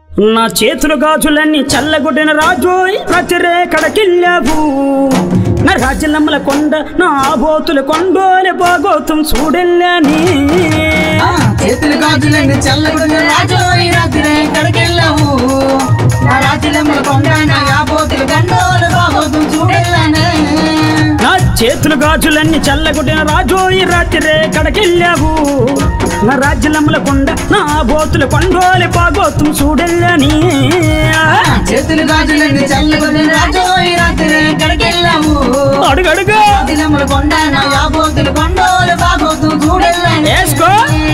నా చేతులు గాజులన్నీ చల్లగొట్టిన రాజోయ్ రతిరే కడకిల్లావు నా రాజలమ్మల కొండ నా ఆబోతుల కొండోలే బాగోతం చూడెళ్ళని ఆ, చేతులు గాజులండి చల్లగుడిన రాజు ఈ రాత్రి ఎక్కడికెళ్ళావు నా రాజులమ్మల కొండ నా యాబోతులు గండోలు బాగోదు చూడెళ్ళానే నా చేతులు గాజులన్నీ చల్లగొట్టిన రాజోయ్ రతిరే కడకిల్లావు నా రాజ్యలమ్మల కొండ నా ఆబోతుల కొండోలే బాగోతం చూడెళ్ళని ఆ, చేతులు గాజులండి చల్లగుడిన రాజు ఈ రాత్రి ఎక్కడికెళ్ళావు అడుగడుగు రాజులమ్మల కొండ నా యాబోతులు గండోలు బాగోదు చూడెళ్ళానే వేసుకో.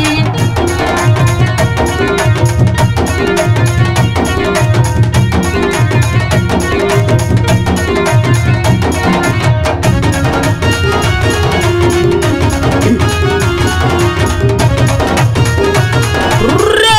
రుర్రే!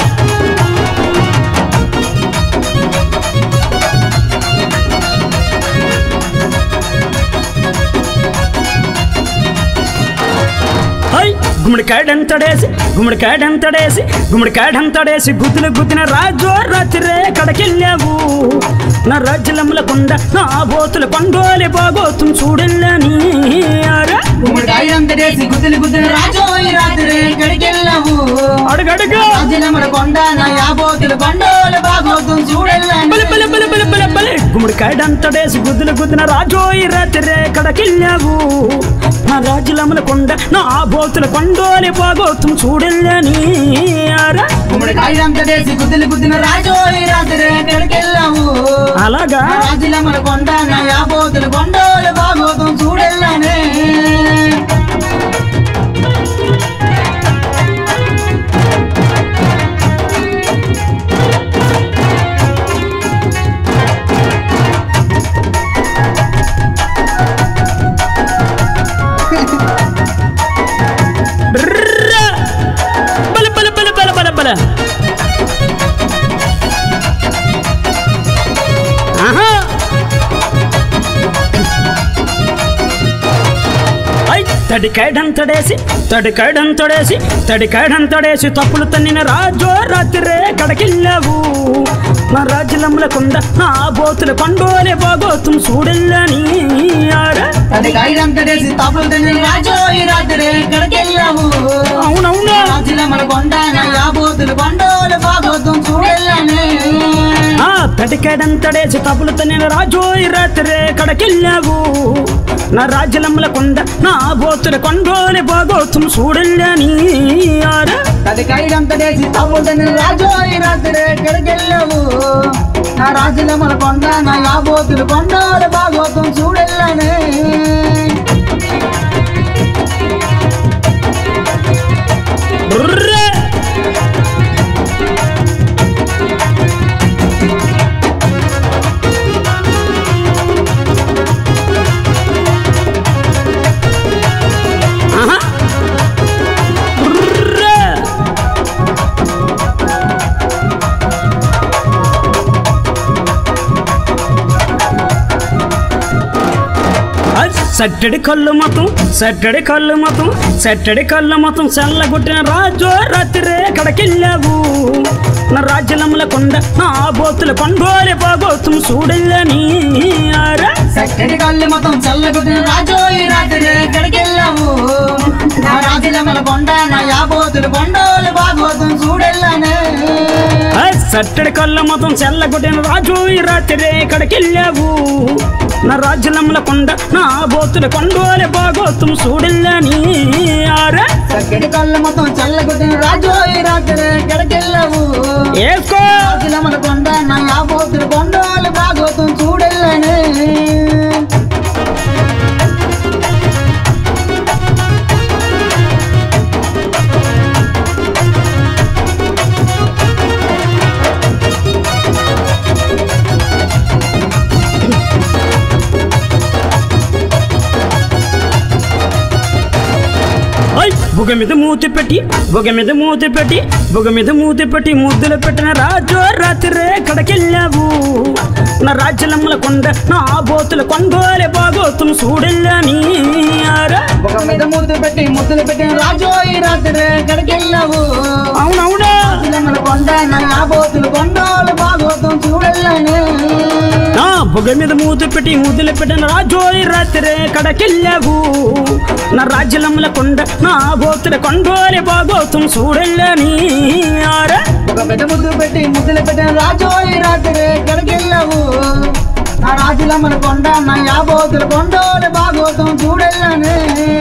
హై గుమ్మడికాయడంతడేసి గుమ్మడికాయడంతడేసి గుమ్మడికాయడంతడేసి గుద్దులు గుద్దిన రాజో రాత్రే కడకెళ్ళావు నా రాజ్యలమ్మల కొండ నా బోతుల కొండోలే బాగోతుం చూడెళ్ళని ఆరా గుమ్మడికాయ అంతటేసి గుద్దులు గుద్దులు రాజు ఈ రాత్రి ఎక్కడికెళ్ళావు అడుగడుగు రాజులమ్మల కొండ నా యాబోతులు గండోలు బాగోదు చూడెళ్ళానే బలి బలి బలి బలి బలి బలి గుమ్మడికాయడంతడేసి గుద్దులు గుద్దిన రాజో ఈ రాత్రే కడకెళ్ళావు నా రాజ్యలమ్మల కొండ నా బోతుల కొండోలే బాగోతుం చూడెళ్ళని ఆరా గుమ్మడికాయ అంతటేసి గుద్దులు గుద్దిన రాజు ఈ రాత్రి ఎక్కడికెళ్ళావు అలాగా నా రాజులమ్మల కొండ నా యాబోతులు గండోలు బాగోదు చూడెళ్ళానే ర్రా! బల బల బల బల బల బల ఆహా! ఐ తడికాయడంతడేసి తడికాయడంతడేసి తడికాయడంతడేసి తప్పులు తన్నిన రాజో రాత్రే కడకిల్లావు నా రాజ్యలమ్మల కొండ నా బోతుల కొండోలే బాగోతుం చూడెళ్ళని ఆరా గుమ్మడికాయ అంతటేసి తప్పులు తిన్న రాజు ఈ రాత్రి ఎక్కడికెళ్ళావు అవునవునా రాజులమ్మల కొండ నా యాబోతులు గండోలు బాగోదు చూడెళ్ళానే ఆ తటికాడంతడేసి తప్పులతో నేను రాజు ఈ రాత్రే కడకెళ్ళావు నా రాజ్యలమ్మల కొండ నా బోతుల కొండోని బాగోతుం చూడల్లని ఆరా తడికాయడంతటేసి తప్పులు తిన్న రాజు ఈ రాత్రి ఎక్కడికెళ్ళావు నా రాజులమ్మల కొండ నా యాబోతులు గండోలు బాగోదు చూడెళ్ళానే రుర్రే! ఆహా! రుర్రే! అయ్ సట్టడి కళ్ళు మొత్తం సట్టడి కళ్ళు మొత్తం సట్టడి కళ్ళు మొత్తం చల్లగొట్టిన రాజు రాత్రే కడకెళ్ళావు నా రాజ్యలమ్మల కొండ నా బోతుల కొండోలే బాగోతుం చూడల్లని ఆరా చక్కటి కళ్ళు మొత్తం చల్లగుద్దిన రాజు ఈ రాత్రి ఎక్కడికెళ్ళావు నా రాజులమ్మల కొండ నా యాబోతులు కొండోలు బాగోదు చూడెళ్ళానే అయ్ సట్టడి కళ్ళు మొత్తం చల్లగొట్టిన రాజు ఈ రాత్రే కడకెళ్ళావు నా రాజ్యలమ్మల కొండ నా బోతుల కొండోలే బాగోతుం చూడల్లని ఆరా చక్కటి కళ్ళు మొత్తం చల్లగుద్దిన రాజు ఈ రాత్రి ఎక్కడికెళ్ళావు ఏసుకో రాజులమ్మల కొండ నా యాబోతులు కొండోలు బాగోదు చూడెళ్ళానే ఓయ్ బుగ మీద మూతి పెట్టి బుగ మీద మూతి పెట్టి బుగ మీద మూతి పెట్టి ముద్దులు పెట్టిన రాజు రాత్రే కడకెళ్ళావు నా రాజ్యలమ్మల కొండ నా బోతుల కొండోలే బాగోతం చూడెళ్ళని ఆరా ఒక మీద ముద్దు పెట్టి ముద్దులు పెట్టిన రాజు ఈ రాత్రి ఎక్కడికెళ్ళావు అవునవునా రాజులమ్మల కొండ నా బోతులు కొండోలు బాగోతం చూడెళ్ళాను నా బుగ మీద మూతు పెట్టి ముద్దులు పెట్టిన రాజోయి రాత్రే కడకెళ్ళావు నా రాజ్యలమ్మల కొండ నా బోతుల కొండోలే బాగోతం చూడెళ్ళని ఆరా ఒక పెద్ద ముద్దు పెట్టి ముద్దులు పెట్టిన రాజు ఈ రాత్రి ఎక్కడికెళ్ళావు నా రాజులమ్మల కొండ నా యాబోతుల కొండోలు బాగోతం చూడెళ్ళాను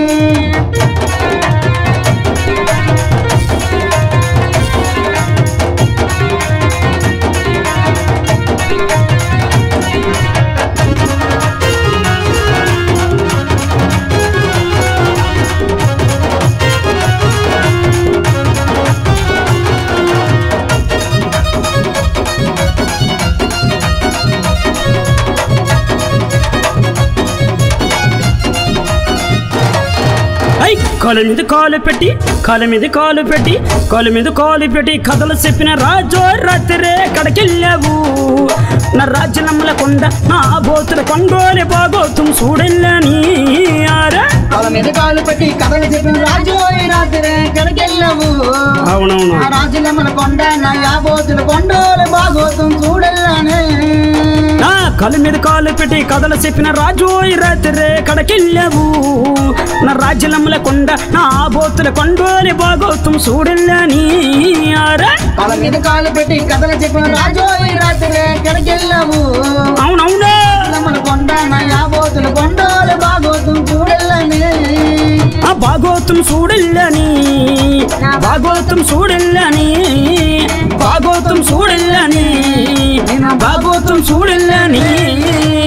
ఐ కాలు మీద కాలు పెట్టి కాలు మీద కాలు పెట్టి కాలు మీద కాలు పెట్టి కథలు చెప్పిన రాజో రాత్రే కడకెళ్ళావు నా రాజ్యలమ్మల కొండ నా బోతుల కొండోలే బాగోతం చూడెళ్ళని ఆరా వాళ్ళ మీద కాలు పెట్టి కథలు చెప్పిన రాజు ఈ రాత్రి ఎక్కడికెళ్ళావు అవునవును నా రాజులమ్మల కొండ నా యాబోతుల కొండోలు బాగోతం చూడెళ్ళాను నా కాలు మీద కాలు పెట్టి కథలు చెప్పిన రాజు ఈ రాత్రే కడకెళ్ళావు నా రాజ్యలమ్మల కొండ నా బోతుల కొండోలే బాగోతం చూడెళ్ళని ఆరా వాళ్ళ మీద కాలు పెట్టి కథలు చెప్పిన రాజు ఈ రాత్రి ఎక్కడికెళ్ళావు అవునవునా మన కొండ నా యాబోతుల కొండోలు బాగోతం చూడెళ్ళాను ఆ భాగోతం చూడెళ్ళని భాగోతం చూడెళ్ళని భాగోతం చూడెళ్ళని భాగోతం చూడెళ్ళని